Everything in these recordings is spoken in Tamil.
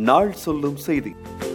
நாள் சொல்லும் செய்தி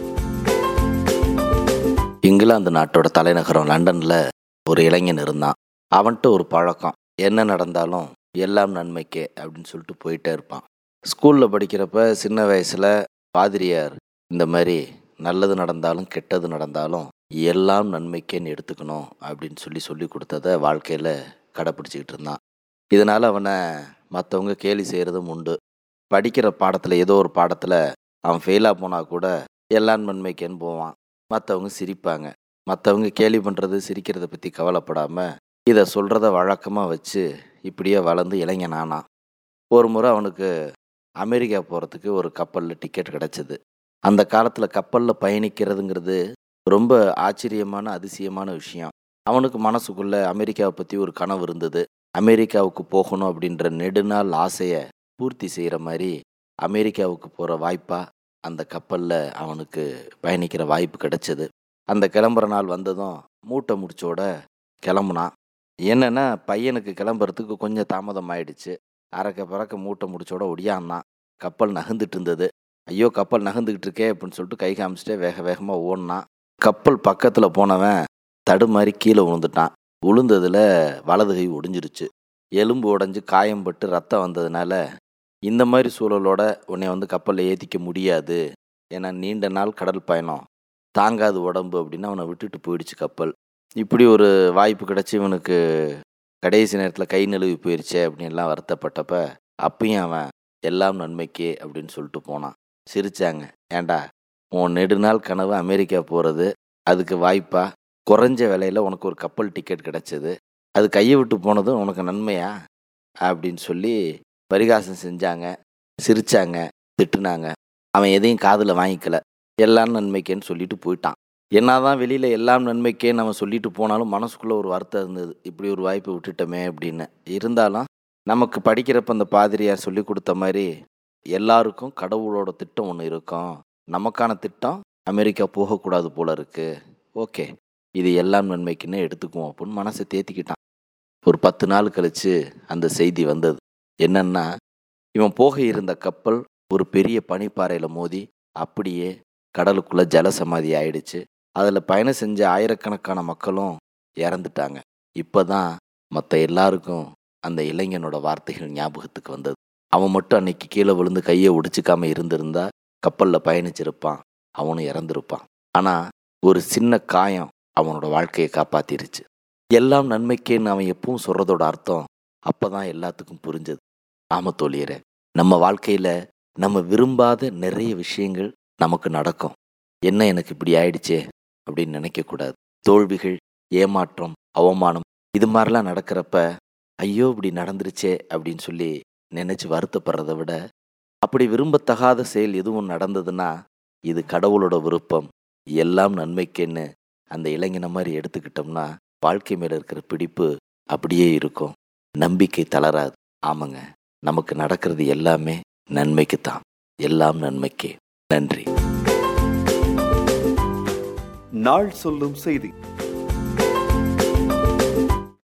இங்கிலாந்து நாட்டோட தலைநகரம் லண்டனில் ஒரு இளைஞன் இருந்தான் அவன்கிட்ட ஒரு பழக்கம் என்ன நடந்தாலும் எல்லாம் நன்மைக்கே அப்படின்னு சொல்லிட்டு போயிட்டே இருப்பான் ஸ்கூலில் படிக்கிறப்ப சின்ன வயசில் பாதிரியார் இந்த மாதிரி நல்லது நடந்தாலும் கெட்டது நடந்தாலும் எல்லாம் நன்மைக்கேன்னு எடுத்துக்கணும் அப்படின்னு சொல்லி சொல்லி கொடுத்ததை வாழ்க்கையில் கடைப்பிடிச்சிக்கிட்டு இருந்தான் இதனால் அவனை மற்றவங்க கேலி செய்கிறதும் உண்டு படிக்கிற பாடத்தில் ஏதோ ஒரு பாடத்தில் அவன் ஃபெயிலாக போனால் கூட எல்லாம் நன்மைக்கேன்னு போவான் மற்றவங்க சிரிப்பாங்க மற்றவங்க கேலி பண்ணுறது சிரிக்கிறத பற்றி கவலைப்படாமல் இதை சொல்கிறத வழக்கமாக வச்சு இப்படியே வளர்ந்து இளைஞனானான் ஒரு முறை அவனுக்கு அமெரிக்கா போகிறதுக்கு ஒரு கப்பலில் டிக்கெட் கிடச்சிது அந்த காலத்தில் கப்பலில் பயணிக்கிறதுங்கிறது ரொம்ப ஆச்சரியமான அதிசயமான விஷயம் அவனுக்கு மனசுக்குள்ளே அமெரிக்காவை பற்றி ஒரு கனவு இருந்தது அமெரிக்காவுக்கு போகணும் அப்படின்ற நெடுநாள் ஆசையை பூர்த்தி செய்கிற மாதிரி அமெரிக்காவுக்கு போகிற வாய்ப்பாக அந்த கப்பலில் அவனுக்கு பயணிக்கிற வாய்ப்பு கிடைச்சது அந்த கிளம்புற நாள் வந்ததும் மூட்டை முடிச்சோட கிளம்புனான் என்னென்னா பையனுக்கு கிளம்புறதுக்கு கொஞ்சம் தாமதம் ஆயிடுச்சு அறக்க பறக்க மூட்டை முடிச்சோட ஒடியாந்தான் கப்பல் நகர்ந்துட்டு இருந்தது ஐயோ கப்பல் நகர்ந்துக்கிட்டு இருக்கே அப்படின்னு சொல்லிட்டு கை காமிச்சிட்டே வேக வேகமாக ஓடினான் கப்பல் பக்கத்தில் போனவன் தடுமாறி கீழே விழுந்துட்டான் விழுந்ததில் வலது கை ஒடிஞ்சிருச்சு எலும்பு உடஞ்சி காயம்பட்டு ரத்தம் வந்ததுனால இந்த மாதிரி சூழலோட உன்னை வந்து கப்பலில் ஏற்றிக்க முடியாது ஏன்னா நீண்ட நாள் கடல் பயணம் தாங்காது உடம்பு அப்படின்னு அவனை விட்டுட்டு போயிடுச்சு கப்பல் இப்படி ஒரு வாய்ப்பு கிடச்சி இவனுக்கு கடைசி நேரத்தில் கை நழுவி போயிடுச்சே அப்படின்லாம் வருத்தப்பட்டப்ப அப்பயும் அவன் எல்லாம் நன்மைக்கே அப்படின்னு சொல்லிட்டு போனான் சிரிச்சாங்க ஏண்டா உன் நெடுநாள் கனவு அமெரிக்கா போகிறது அதுக்கு வாய்ப்பா குறைஞ்ச விலையில் உனக்கு ஒரு கப்பல் டிக்கெட் கிடச்சிது அது கையை விட்டு போனதும் உனக்கு நன்மையா அப்படின்னு சொல்லி பரிகாசம் செஞ்சாங்க சிரிச்சாங்க திட்டுனாங்க அவன் எதையும் காதில் வாங்கிக்கல எல்லாம் நன்மைக்கேன்னு சொல்லிட்டு போயிட்டான் என்னதான் வெளியில் எல்லாம் நன்மைக்கேன்னு நம்ம சொல்லிட்டு போனாலும் மனசுக்குள்ளே ஒரு வருத்தம் இருந்தது இப்படி ஒரு வாய்ப்பை விட்டுட்டோமே அப்படின்னு இருந்தாலும் நமக்கு படிக்கிறப்ப அந்த பாதிரியார் சொல்லி கொடுத்த மாதிரி எல்லாருக்கும் கடவுளோட திட்டம் ஒன்று இருக்கும் நமக்கான திட்டம் அமெரிக்கா போகக்கூடாது போல இருக்கு ஓகே இது எல்லாம் நன்மைக்குன்னு எடுத்துக்குவோம் அப்படின்னு மனசை தேத்திக்கிட்டான் ஒரு பத்து நாள் கழிச்சு அந்த செய்தி வந்தது என்னன்னா இவன் போக இருந்த கப்பல் ஒரு பெரிய பனிப்பாறையில் மோதி அப்படியே கடலுக்குள்ள ஜலசமாதி ஆயிடுச்சு அதில் பயணம் செஞ்ச ஆயிரக்கணக்கான மக்களும் இறந்துட்டாங்க இப்போ தான் மற்ற எல்லாருக்கும் அந்த இளைஞனோட வார்த்தைகள் ஞாபகத்துக்கு வந்தது அவன் மட்டும் அன்னைக்கு கீழே விழுந்து கையை ஒடிச்சிக்காம இருந்திருந்தா கப்பலில் பயணிச்சிருப்பான் அவனும் இறந்துருப்பான் ஆனால் ஒரு சின்ன காயம் அவனோட வாழ்க்கையை காப்பாத்திருச்சு எல்லாம் நன்மைக்கேன்னு அவன் எப்பவும் சொல்கிறதோட அர்த்தம் அப்போ தான் எல்லாத்துக்கும் புரிஞ்சது ஆம தோழியரே நம்ம வாழ்க்கையில் நம்ம விரும்பாத நிறைய விஷயங்கள் நமக்கு நடக்கும் என்ன எனக்கு இப்படி ஆயிடுச்சே அப்படின்னு நினைக்கக்கூடாது தோல்விகள் ஏமாற்றம் அவமானம் இது மாதிரிலாம் நடக்கிறப்ப ஐயோ இப்படி நடந்துருச்சே அப்படின்னு சொல்லி நினச்சி வருத்தப்படுறத விட அப்படி விரும்பத்தகாத செயல் எதுவும் நடந்ததுன்னா இது கடவுளோட விருப்பம் எல்லாம் நன்மைக்குன்னு அந்த இளைஞனை மாதிரி எடுத்துக்கிட்டோம்னா வாழ்க்கை மேலே இருக்கிற பிடிப்பு அப்படியே இருக்கும் நம்பிக்கை தளராது ஆமாங்க நமக்கு நடக்கிறது எல்லாமே நன்மைக்கு தான் எல்லாம் நன்மைக்கே நன்றி நாள் சொல்லும் செய்தி